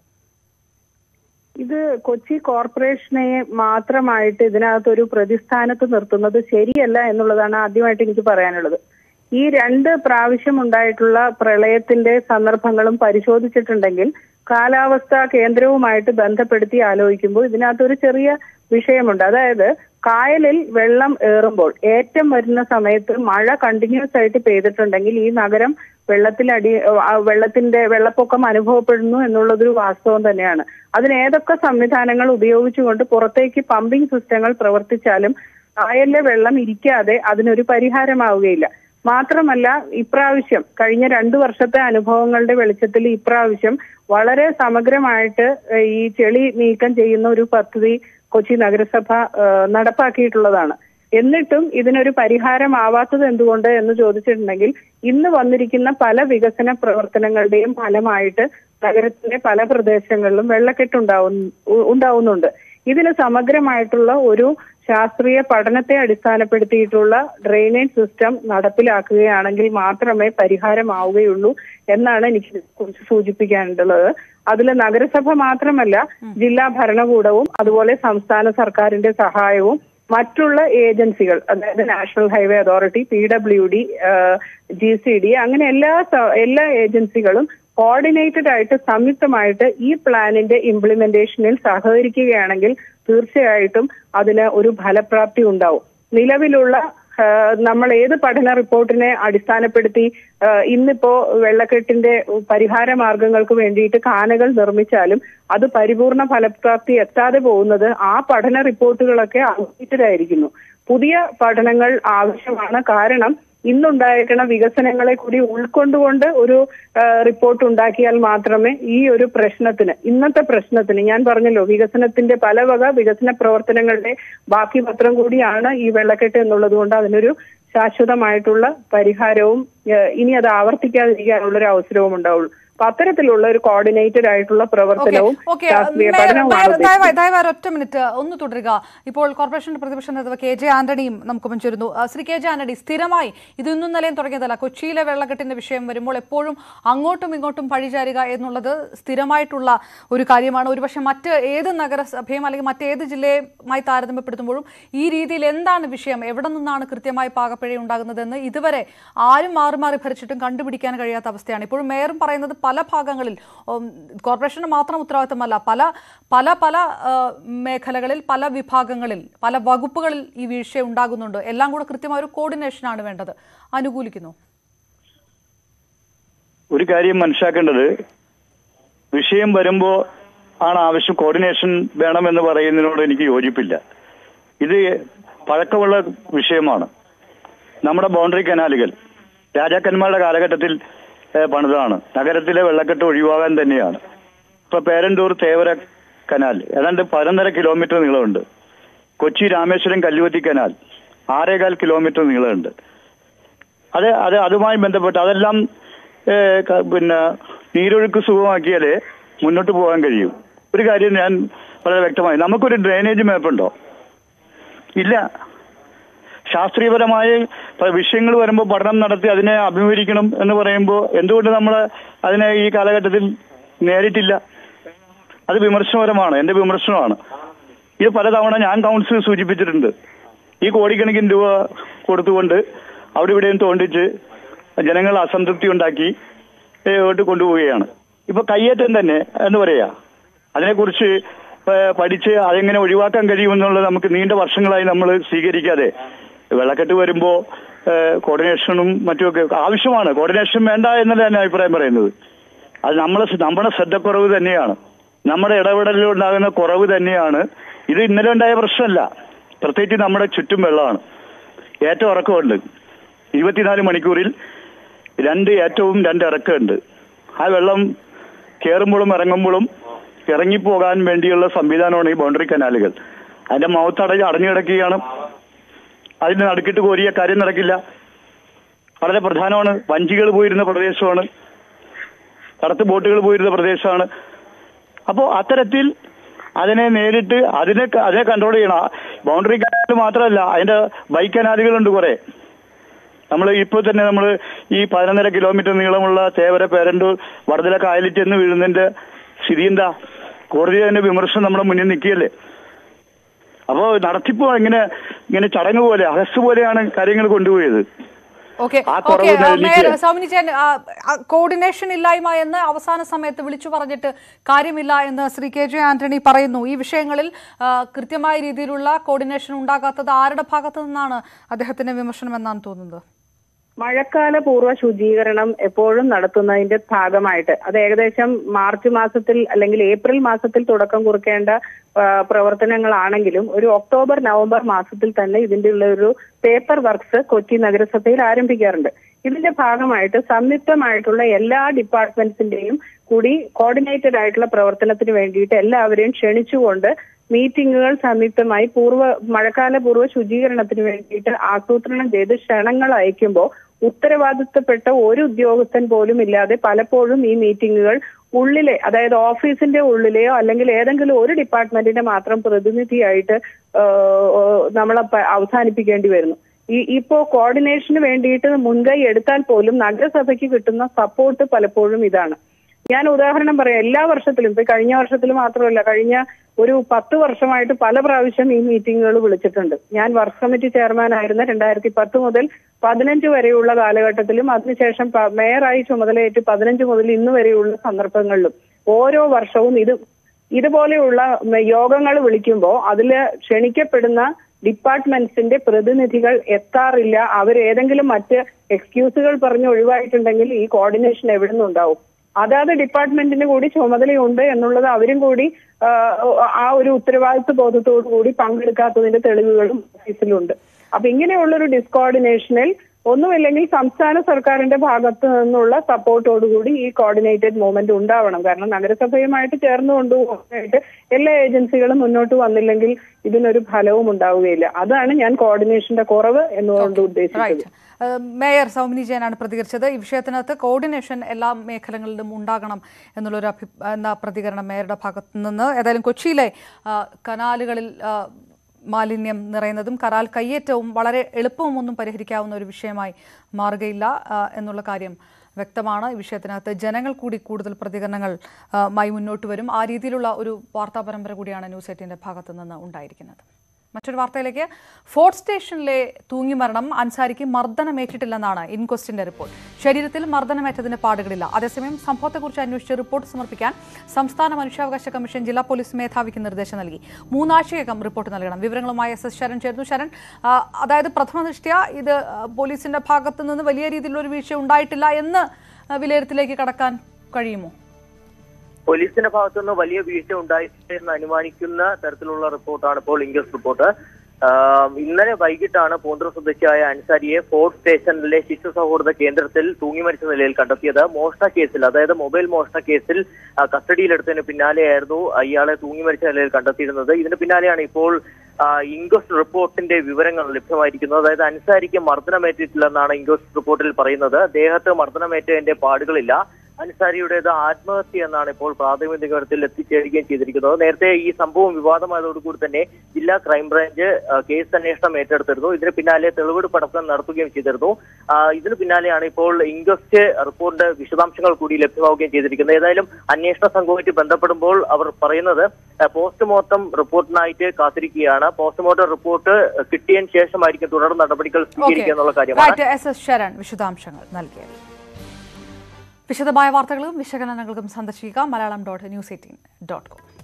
ഇത് കൊച്ചി കോർപ്പറേഷനെ മാത്രമായിട്ട് ഇതിനകത്തൊരു പ്രതിസ്ഥാനത്ത് നിർത്തുന്നത് ശരിയല്ല എന്നുള്ളതാണ് ആദ്യമായിട്ട് എനിക്ക് പറയാനുള്ളത് ഈ രണ്ട് പ്രാവശ്യം ഉണ്ടായിട്ടുള്ള പ്രളയത്തിന്റെ സന്ദർഭങ്ങളും പരിശോധിച്ചിട്ടുണ്ടെങ്കിൽ കാലാവസ്ഥാ കേന്ദ്രവുമായിട്ട് ബന്ധപ്പെടുത്തി ആലോചിക്കുമ്പോൾ ഇതിനകത്തൊരു ചെറിയ വിഷയമുണ്ട് അതായത് കായലിൽ വെള്ളം ഏറുമ്പോൾ ഏറ്റം വരുന്ന സമയത്ത് മഴ കണ്ടിന്യൂസ് ആയിട്ട് പെയ്തിട്ടുണ്ടെങ്കിൽ ഈ നഗരം വെള്ളത്തിലടി ആ, വെള്ളത്തിന്റെ വെള്ളപ്പൊക്കം അനുഭവപ്പെടുന്നു എന്നുള്ളതൊരു വാസ്തവം തന്നെയാണ് അതിന് ഏതൊക്കെ സംവിധാനങ്ങൾ ഉപയോഗിച്ചുകൊണ്ട് പുറത്തേക്ക് പമ്പിംഗ് സിസ്റ്റങ്ങൾ പ്രവർത്തിച്ചാലും കായലിലെ വെള്ളം ഇരിക്കാതെ അതിനൊരു പരിഹാരമാവുകയില്ല മാത്രമല്ല ഇപ്രാവശ്യം കഴിഞ്ഞ രണ്ടു വർഷത്തെ അനുഭവങ്ങളുടെ വെളിച്ചത്തിൽ ഇപ്രാവശ്യം വളരെ സമഗ്രമായിട്ട് ഏഹ്, ഈ ചെളി നീക്കം ചെയ്യുന്ന ഒരു പദ്ധതി കൊച്ചി നഗരസഭ ഏഹ്, നടപ്പാക്കിയിട്ടുള്ളതാണ് എന്നിട്ടും ഇതിനൊരു പരിഹാരമാവാത്തത് എന്തുകൊണ്ട് എന്ന് ചോദിച്ചിട്ടുണ്ടെങ്കിൽ ഇന്ന് വന്നിരിക്കുന്ന പല വികസന പ്രവർത്തനങ്ങളുടെയും ഫലമായിട്ട് നഗരത്തിന്റെ പല പ്രദേശങ്ങളിലും വെള്ളക്കെട്ടുണ്ടാവുന്നു ഉ- ഉണ്ടാവുന്നുണ്ട് ഇതിന് സമഗ്രമായിട്ടുള്ള ഒരു ശാസ്ത്രീയ പഠനത്തെ അടിസ്ഥാനപ്പെടുത്തിയിട്ടുള്ള ഡ്രെയിനേജ് സിസ്റ്റം നടപ്പിലാക്കുകയാണെങ്കിൽ മാത്രമേ പരിഹാരമാവുകയുള്ളൂ എന്നാണ് എനിക്ക് ഇതിനെക്കുറിച്ച് സൂചിപ്പിക്കാനുള്ളത് അതിൽ നഗരസഭ മാത്രമല്ല ജില്ലാ ഭരണകൂടവും അതുപോലെ സംസ്ഥാന സർക്കാരിന്റെ സഹായവും മറ്റുള്ള ഏജൻസികൾ അതായത് national highway authority P W D G C D അങ്ങനെ എല്ലാ സ- എല്ലാ ഏജൻസികളും കോർഡിനേറ്റഡ് ആയിട്ട് സംയുക്തമായിട്ട് ഈ പ്ലാനിന്റെ ഇംപ്ലിമെന്റേഷനിൽ സഹകരിക്കുകയാണെങ്കിൽ തീർച്ചയായിട്ടും അതിന് ഒരു ഫലപ്രാപ്തി ഉണ്ടാവും നിലവിലുള്ള ആ, നമ്മൾ ഏത് പഠന റിപ്പോർട്ടിനെ അടിസ്ഥാനപ്പെടുത്തി ആ, ഇന്നിപ്പോ വെള്ളക്കെട്ടിന്റെ പരിഹാര മാർഗങ്ങൾക്ക് വേണ്ടിയിട്ട് കാനകൾ നിർമ്മിച്ചാലും അത് പരിപൂർണ ഫലപ്രാപ്തി എത്താതെ പോകുന്നത് ആ പഠന റിപ്പോർട്ടുകളൊക്കെ ഔട്ട്ഡേറ്റഡ് ആയിരിക്കുന്നു പുതിയ പഠനങ്ങൾ ആവശ്യമാണ് കാരണം ഇന്നുണ്ടായിരിക്കുന്ന വികസനങ്ങളെ കൂടി ഉൾക്കൊണ്ടുകൊണ്ട് ഒരു ആ, റിപ്പോർട്ട് ഉണ്ടാക്കിയാൽ മാത്രമേ ഈ ഒരു പ്രശ്നത്തിന് ഇന്നത്തെ പ്രശ്നത്തിന് ഞാൻ പറഞ്ഞല്ലോ വികസനത്തിന്റെ പല വക വികസന പ്രവർത്തനങ്ങളുടെ ബാക്കി പത്രം കൂടിയാണ് ഈ വെള്ളക്കെട്ട് എന്നുള്ളത് കൊണ്ട് അതിനൊരു ശാശ്വതമായിട്ടുള്ള പരിഹാരവും ആ, ഇനി അത് ആവർത്തിക്കാതിരിക്കാനുള്ള ഒരു അവസരവും ഉണ്ടാവുള്ളൂ അപ്പൊ അത്തരത്തിലുള്ള ഒരു കോർഡിനേറ്റഡ് ആയിട്ടുള്ള പ്രവർത്തനവും ഓക്കെ ശാസ്ത്രീയ മേയർ- പഠനവുമാണ് മേയർ ഉദ്ദേശിക്കുന്നത്. ദയവായി ദയവായി ഒറ്റ മിനിറ്റ് ഒന്ന് തുടരുക ഇപ്പോൾ കോർപ്പറേഷൻ പ്രതിപക്ഷ നേതാവ് കെ ജെ ആന്റണിയും നമുക്കൊപ്പം ചേരുന്നു ആ, ശ്രീ കെ ജെ ആന്റണി സ്ഥിരമായി ഇത് ഇന്നും നിലയും തുടങ്ങിയതല്ല കൊച്ചിയിലെ വെള്ളക്കെട്ടിന്റെ വിഷയം വരുമ്പോൾ എപ്പോഴും അങ്ങോട്ടും ഇങ്ങോട്ടും പഴിചാരുക എന്നുള്ളത് സ്ഥിരമായിട്ടുള്ള ഒരു കാര്യമാണ് ഒരുപക്ഷെ മറ്റ് ഏത് നഗരസഭയും അല്ലെങ്കിൽ മറ്റേത് ജില്ലയുമായി താരതമ്യപ്പെടുത്തുമ്പോഴും ഈ രീതിയിൽ എന്താണ് വിഷയം എവിടെ നിന്നാണ് കൃത്യമായി പാകപ്പിഴ ഉണ്ടാകുന്നതെന്ന് ഇതുവരെ ആരും മാറി മാറി ഭരിച്ചിട്ടും കണ്ടുപിടിക്കാൻ കഴിയാത്ത അവസ്ഥയാണ് ഇപ്പോഴും മേയറും പറയുന്നത് പല ഭാഗങ്ങളിൽ ഉം, കോർപ്പറേഷന് മാത്രം ഉത്തരവാദിത്തമല്ല പല പല പല ആ, മേഖലകളിൽ പല വിഭാഗങ്ങളിൽ പല വകുപ്പുകളിൽ ഈ വീഴ്ച ഉണ്ടാകുന്നുണ്ട് എല്ലാം കൂടെ കൃത്യമായ ഒരു കോർഡിനേഷനാണ് വേണ്ടത് അനുകൂലിക്കുന്നു ഒരു കാര്യം മനസ്സിലാക്കേണ്ടത് വിഷയം വരുമ്പോൾ ആണ് ആവശ്യം കോർഡിനേഷൻ വേണമെന്ന് പറയുന്നതിനോട് എനിക്ക് യോജിപ്പില്ല ഇത് പഴക്കമുള്ള വിഷയമാണ് നമ്മുടെ ബൗണ്ടറി കനാലുകൾ രാജാക്കന്മാരുടെ കാലഘട്ടത്തിൽ ഏഹ്, പണിതാണ് നഗരത്തിലെ വെള്ളക്കെട്ട് ഒഴിവാകാൻ തന്നെയാണ് ഇപ്പൊ പേരന്തൂർ തേവര കനാൽ ഏതാണ്ട് പതിനൊന്നര കിലോമീറ്റർ നീളമുണ്ട് കൊച്ചി രാമേശ്വരം കല്ലുവത്തി കനാൽ ആറേകാൽ കിലോമീറ്റർ നീളമുണ്ട് അത് അത് അതുമായി ബന്ധപ്പെട്ട് അതെല്ലാം ഏഹ്, ക- പിന്നെ നീരൊഴുക്ക് സുഖമാക്കിയാലേ മുന്നോട്ട് പോകാൻ കഴിയും ഒരു കാര്യം ഞാൻ വളരെ വ്യക്തമായി നമുക്കൊരു ഡ്രെയിനേജ് മാപ്പുണ്ടോ ഇല്ല ശാസ്ത്രീയപരമായ പ- വിഷയങ്ങൾ വരുമ്പോൾ പഠനം നടത്തി അതിനെ അഭിമുഖീകരിക്കണം എന്ന് പറയുമ്പോൾ എന്തുകൊണ്ട് നമ്മൾ അതിനെ ഈ കാലഘട്ടത്തിൽ നേരിട്ടില്ല അത് വിമർശനപരമാണ് എന്റെ വിമർശനമാണ് ഇത് പലതവണ ഞാൻ കൗൺസിൽ സൂചിപ്പിച്ചിട്ടുണ്ട് ഈ കോടിക്കണക്കിന് രൂപ കൊടുത്തുകൊണ്ട് അവിടെ ഇവിടെയും തോണ്ടിച്ച് ജനങ്ങൾ അസംതൃപ്തി ഉണ്ടാക്കി ഏട്ട് കൊണ്ടുപോവുകയാണ് ഇപ്പൊ കയ്യേറ്റം തന്നെ എന്ന് പറയാ അതിനെക്കുറിച്ച് ഏഹ് പഠിച്ച് അതെങ്ങനെ ഒഴിവാക്കാൻ കഴിയുമെന്നുള്ളത് നമുക്ക് നീണ്ട വർഷങ്ങളായി നമ്മൾ സ്വീകരിക്കാതെ വെള്ളക്കെട്ട് വരുമ്പോ ഏഹ് കോർഡിനേഷനും മറ്റുമൊക്കെ ആവശ്യമാണ് കോർഡിനേഷൻ വേണ്ട എന്നല്ല ഞാൻ അഭിപ്രായം പറയുന്നത് അത് നമ്മളെ നമ്മുടെ ശ്രദ്ധക്കുറവ് തന്നെയാണ് നമ്മുടെ ഇടപെടലിൽ ഉണ്ടാകുന്ന കുറവ് തന്നെയാണ് ഇത് ഇന്നലെ ഉണ്ടായ പ്രശ്നമല്ല പ്രത്യേകിച്ച് നമ്മുടെ ചുറ്റും വെള്ളമാണ് ഏറ്റവും ഇറക്കമുണ്ട് ഇരുപത്തിനാല് മണിക്കൂറിൽ രണ്ട് ഏറ്റവും രണ്ട് ഇറക്കമുണ്ട് ആ വെള്ളം കയറുമ്പോഴും ഇറങ്ങുമ്പോഴും ഇറങ്ങിപ്പോകാൻ വേണ്ടിയുള്ള സംവിധാനമാണ് ഈ ബൗണ്ടറി കനാലുകൾ അതിന്റെ മൗത്ത് അടഞ്ഞ് അടഞ്ഞു കിടക്കുകയാണ് അതിന്റെ നടുക്കിട്ട് കോരിയ കാര്യം നടക്കില്ല വളരെ പ്രധാനമാണ് വഞ്ചികൾ പോയിരുന്ന പ്രദേശമാണ് കടത്ത് ബോട്ടുകൾ പോയിരുന്ന പ്രദേശമാണ് അപ്പോൾ അത്തരത്തിൽ അതിനെ നേരിട്ട് അതിനെ അതിനെ കൺട്രോൾ ചെയ്യണം ബൗണ്ടറി കനാൽ മാത്രമല്ല അതിന്റെ ബൈക്ക് കനാലുകളുണ്ട് കുറെ നമ്മൾ ഇപ്പോൾ തന്നെ നമ്മൾ ഈ പതിനൊന്നര കിലോമീറ്റർ നീളമുള്ള തേവര പേരണ്ടൂർ വടതല കായലിൽ ചെന്ന് വീഴുന്നതിന്റെ സ്ഥിതി എന്താ കോടതി തന്നെ വിമർശനം നമ്മുടെ മുന്നിൽ നിൽക്കുകയല്ലേ അപ്പോൾ നടത്തിപ്പോ ഇങ്ങനെ ഇങ്ങനെ ചടങ്ങ് പോലെ അഹസ് പോലെയാണ് കാര്യങ്ങൾ കൊണ്ടുപോയത് ഓക്കെ ആ ഓക്കെ കുറവ് എനിക്ക് മേയർ സൗമിനി ചേൻ കോർഡിനേഷൻ ഇല്ലായ്മ എന്ന് അവസാന സമയത്ത് വിളിച്ചു പറഞ്ഞിട്ട് കാര്യമില്ല എന്ന് ശ്രീ കെ ജെ ആന്റണി പറയുന്നു ഈ വിഷയങ്ങളിൽ ആ, കൃത്യമായ രീതിയിലുള്ള കോർഡിനേഷൻ ഉണ്ടാകാത്തത് ആരുടെ ഭാഗത്തു നിന്നാണ് അദ്ദേഹത്തിന്റെ വിമർശനം എന്നാണ് തോന്നുന്നത് മഴക്കാല പൂർവ്വ ശുചീകരണം എപ്പോഴും നടത്തുന്നതിന്റെ ഭാഗമായിട്ട് അത് ഏകദേശം മാർച്ച് മാസത്തിൽ അല്ലെങ്കിൽ ഏപ്രിൽ മാസത്തിൽ തുടക്കം കുറിക്കേണ്ട ആ, പ്രവർത്തനങ്ങളാണെങ്കിലും ഒരു ഒക്ടോബർ നവംബർ മാസത്തിൽ തന്നെ ഇതിന്റെ ഉള്ള ഒരു പേപ്പർ വർക്ക്സ് കൊച്ചി നഗരസഭയിൽ ആരംഭിക്കാറുണ്ട് ഇതിന്റെ ഭാഗമായിട്ട് സംയുക്തമായിട്ടുള്ള എല്ലാ ഡിപ്പാർട്ട്മെന്റ്സിന്റെയും കൂടി കോർഡിനേറ്റഡ് ആയിട്ടുള്ള പ്രവർത്തനത്തിന് വേണ്ടിയിട്ട് എല്ലാവരെയും ക്ഷണിച്ചുകൊണ്ട് മീറ്റിംഗുകൾ സംയുക്തമായി പൂർവ്വ മഴക്കാല പൂർവ്വ ശുചീകരണത്തിന് വേണ്ടിയിട്ട് ആസൂത്രണം ചെയ്ത് ക്ഷണങ്ങൾ അയക്കുമ്പോൾ ഉത്തരവാദിത്തപ്പെട്ട ഒരു ഉദ്യോഗസ്ഥൻ പോലും ഇല്ലാതെ പലപ്പോഴും ഈ മീറ്റിംഗുകൾ ഉള്ളിലെ അതായത് ഓഫീസിന്റെ ഉള്ളിലെയോ അല്ലെങ്കിൽ ഏതെങ്കിലും ഒരു ഡിപ്പാർട്ട്മെന്റിന്റെ മാത്രം പ്രതിനിധിയായിട്ട് നമ്മൾ അവസാനിപ്പിക്കേണ്ടി വരുന്നു ഈ ഇപ്പോ കോർഡിനേഷന് വേണ്ടിയിട്ട് മുൻകൈ എടുത്താൽ പോലും നഗരസഭയ്ക്ക് കിട്ടുന്ന സപ്പോർട്ട് പലപ്പോഴും ഇതാണ് ഞാൻ ഉദാഹരണം പറയാം എല്ലാ വർഷത്തിലും ഇപ്പൊ കഴിഞ്ഞ വർഷത്തിൽ മാത്രമല്ല കഴിഞ്ഞ ഒരു പത്ത് വർഷമായിട്ട് പല പ്രാവശ്യം ഈ മീറ്റിങ്ങുകൾ വിളിച്ചിട്ടുണ്ട് ഞാൻ വർക്ക് കമ്മിറ്റി ചെയർമാൻ ആയിരുന്ന രണ്ടായിരത്തി പത്ത് മുതൽ പതിനഞ്ച് വരെയുള്ള കാലഘട്ടത്തിലും അതിനുശേഷം പ- മേയറായി ചുമതലയേറ്റ് പതിനഞ്ച് മുതൽ ഇന്ന് വരെയുള്ള സന്ദർഭങ്ങളിലും ഓരോ വർഷവും ഇത് ഇതുപോലെയുള്ള യോഗങ്ങൾ വിളിക്കുമ്പോൾ അതിൽ ക്ഷണിക്കപ്പെടുന്ന ഡിപ്പാർട്ട്മെന്റ്സിന്റെ പ്രതിനിധികൾ എത്താറില്ല അവർ ഏതെങ്കിലും മറ്റ് എക്സ്ക്യൂസുകൾ പറഞ്ഞ് ഒഴിവായിട്ടുണ്ടെങ്കിൽ ഈ കോർഡിനേഷൻ എവിടെ നിന്നുണ്ടാവും അതാത് ഡിപ്പാർട്ട്മെന്റിന് കൂടി ചുമതലയുണ്ട് എന്നുള്ളത് അവരും കൂടി ആ, ആ ഒരു ഉത്തരവാദിത്വ ബോധത്തോടു കൂടി പങ്കെടുക്കാത്തതിന്റെ തെളിവുകളും ഓഫീസിലുണ്ട് അപ്പൊ ഇങ്ങനെയുള്ളൊരു ഡിസ്കോർഡിനേഷനിൽ ഒന്നുമില്ലെങ്കിൽ സംസ്ഥാന സർക്കാരിന്റെ ഭാഗത്ത് നിന്നുള്ള സപ്പോർട്ടോടുകൂടി ഈ കോർഡിനേറ്റഡ് മൂവ്മെന്റ് ഉണ്ടാവണം കാരണം നഗരസഭയുമായിട്ട് ചേർന്ന് കൊണ്ടുപോകാനായിട്ട് എല്ലാ ഏജൻസികളും മുന്നോട്ട് വന്നില്ലെങ്കിൽ ഇതിനൊരു ഫലവും ഉണ്ടാവുകയില്ല അതാണ് ഞാൻ കോർഡിനേഷന്റെ കുറവ് എന്നുകൊണ്ട് ഉദ്ദേശിച്ചത് റൈറ്റ് ഏഹ് മേയർ സൗമിനി ജയനാണ് പ്രതികരിച്ചത് ഈ വിഷയത്തിനകത്ത് കോർഡിനേഷൻ എല്ലാ മേഖലകളിലും ഉണ്ടാകണം എന്നുള്ളൊരു അഭി എന്ന പ്രതികരണം മേയറുടെ ഭാഗത്തു നിന്ന് ഏതായാലും കൊച്ചിയിലെ ആ, കനാലുകളിൽ ആ, മാലിന്യം നിറയുന്നതും കരാൽ കയ്യേറ്റവും വളരെ എളുപ്പവും ഒന്നും പരിഹരിക്കാവുന്ന ഒരു വിഷയമായി മാറുകയില്ല ആ, എന്നുള്ള കാര്യം വ്യക്തമാണ് ഈ വിഷയത്തിനകത്ത് ജനങ്ങൾ കൂടി കൂടുതൽ പ്രതികരണങ്ങൾ ആ, മായി മുന്നോട്ട് വരും ആ രീതിയിലുള്ള ഒരു വാർത്താ പരമ്പര കൂടിയാണ് ന്യൂസ് എയ്റ്റീൻ്റെ ഭാഗത്തു നിന്ന് ഉണ്ടായിരിക്കുന്നത് മറ്റൊരു വാർത്തയിലേക്ക് ഫോർട്ട് സ്റ്റേഷനിലെ തൂങ്ങിമരണം അൻസാരിക്ക് മർദ്ദനമേറ്റിട്ടില്ലെന്നാണ് ഇൻക്വസ്റ്റിന്റെ റിപ്പോർട്ട് ശരീരത്തിൽ മർദ്ദനമേറ്റതിന് പാടുകളില്ല അതേസമയം സംഭവത്തെക്കുറിച്ച് അന്വേഷിച്ച് റിപ്പോർട്ട് സമർപ്പിക്കാൻ സംസ്ഥാന മനുഷ്യാവകാശ കമ്മീഷൻ ജില്ലാ പോലീസ് മേധാവിക്ക് നിർദ്ദേശം നൽകി മൂന്നാഴ്ചയ്ക്കകം റിപ്പോർട്ട് നൽകണം വിവരങ്ങളുമായി എസ് എസ് ശരൺ ചേർന്നു ശരൺ ആ, അതായത് പ്രഥമ ദൃഷ്ട്യാ ഇത് ആ, പോലീസിന്റെ ഭാഗത്തു നിന്ന് വലിയ രീതിയിലുള്ള ഒരു വീഴ്ച ഉണ്ടായിട്ടില്ല എന്ന് ആ, വിലയിരുത്തലേക്ക് കടക്കാൻ കഴിയുമോ പോലീസിന്റെ ഭാഗത്തുനിന്ന് വലിയ വീഴ്ച ഉണ്ടായിട്ടുണ്ട് എന്ന് അനുമാനിക്കുന്ന തരത്തിലുള്ള റിപ്പോർട്ടാണ് ഇപ്പോൾ ഇംഗ്ലീഷ് റിപ്പോർട്ട് ആഹ് ഇന്നലെ വൈകിട്ടാണ് പൂന്തറ സ്വദേശിയായ അൻസാരിയെ ഫോർട്ട് സ്റ്റേഷനിലെ ശിശു സൗഹൃദ കേന്ദ്രത്തിൽ തൂങ്ങി മരിച്ച നിലയിൽ കണ്ടെത്തിയത് മോഷണ കേസിൽ അതായത് മൊബൈൽ മോഷണ കേസിൽ ആഹ് കസ്റ്റഡിയിലെടുത്തതിന് പിന്നാലെയായിരുന്നു ഇയാളെ തൂങ്ങി മരിച്ച നിലയിൽ കണ്ടെത്തിയിരുന്നത് ഇതിന് പിന്നാലെയാണ് ഇപ്പോൾ ഇൻക്വസ്റ്റ് റിപ്പോർട്ടിന്റെ വിവരങ്ങൾ ലഭ്യമായിരിക്കുന്നത് അതായത് അൻസാരിക്ക് മർദ്ദനമേറ്റിട്ടില്ലെന്നാണ് ഇൻക്വസ്റ്റ് റിപ്പോർട്ടിൽ പറയുന്നത് ദേഹത്ത് മർദ്ദനമേറ്റതിന്റെ പാടുകളില്ല അൻസാരിയുടേത് ആത്മഹത്യ എന്നാണ് ഇപ്പോൾ പ്രാഥമിക നിഗമനത്തിൽ എത്തിച്ചേരുകയും ചെയ്തിരിക്കുന്നത് നേരത്തെ ഈ സംഭവം വിവാദമായതോടുകൂടി തന്നെ ജില്ലാ ക്രൈംബ്രാഞ്ച് ആ, കേസ് അന്വേഷണം ഏറ്റെടുത്തിരുന്നു ഇതിന് പിന്നാലെ തെളിവെടുപ്പ് അടക്കം നടത്തുകയും ചെയ്തിരുന്നു ആ, ഇതിന് പിന്നാലെയാണ് ഇപ്പോൾ ഇൻക്വസ്റ്റ് റിപ്പോർട്ട് വിശദാംശങ്ങൾ കൂടി ലഭ്യമാവുകയും ചെയ്തിരിക്കുന്നത് ഏതായാലും അന്വേഷണ സംഘവുമായിട്ട് ബന്ധപ്പെടുമ്പോൾ അവർ പറയുന്നത് ആ, പോസ്റ്റ്മോർട്ടം റിപ്പോർട്ടിനായിട്ട് കാത്തിരിക്കുകയാണ് പോസ്റ്റ്മോർട്ടം റിപ്പോർട്ട് കിട്ടിയതിന് ശേഷമായിരിക്കും തുടർ നടപടികൾ സ്വീകരിക്കുക എന്നുള്ള കാര്യമാണ് റൈറ്റ് എസ് എസ് ശരൺ വിശദാംശങ്ങൾ നൽകിയത് വിശദമായ വാർത്തകളും വിശകലനങ്ങൾക്കും സന്ദർശിക്കുക Malayalam dot news eighteen dot com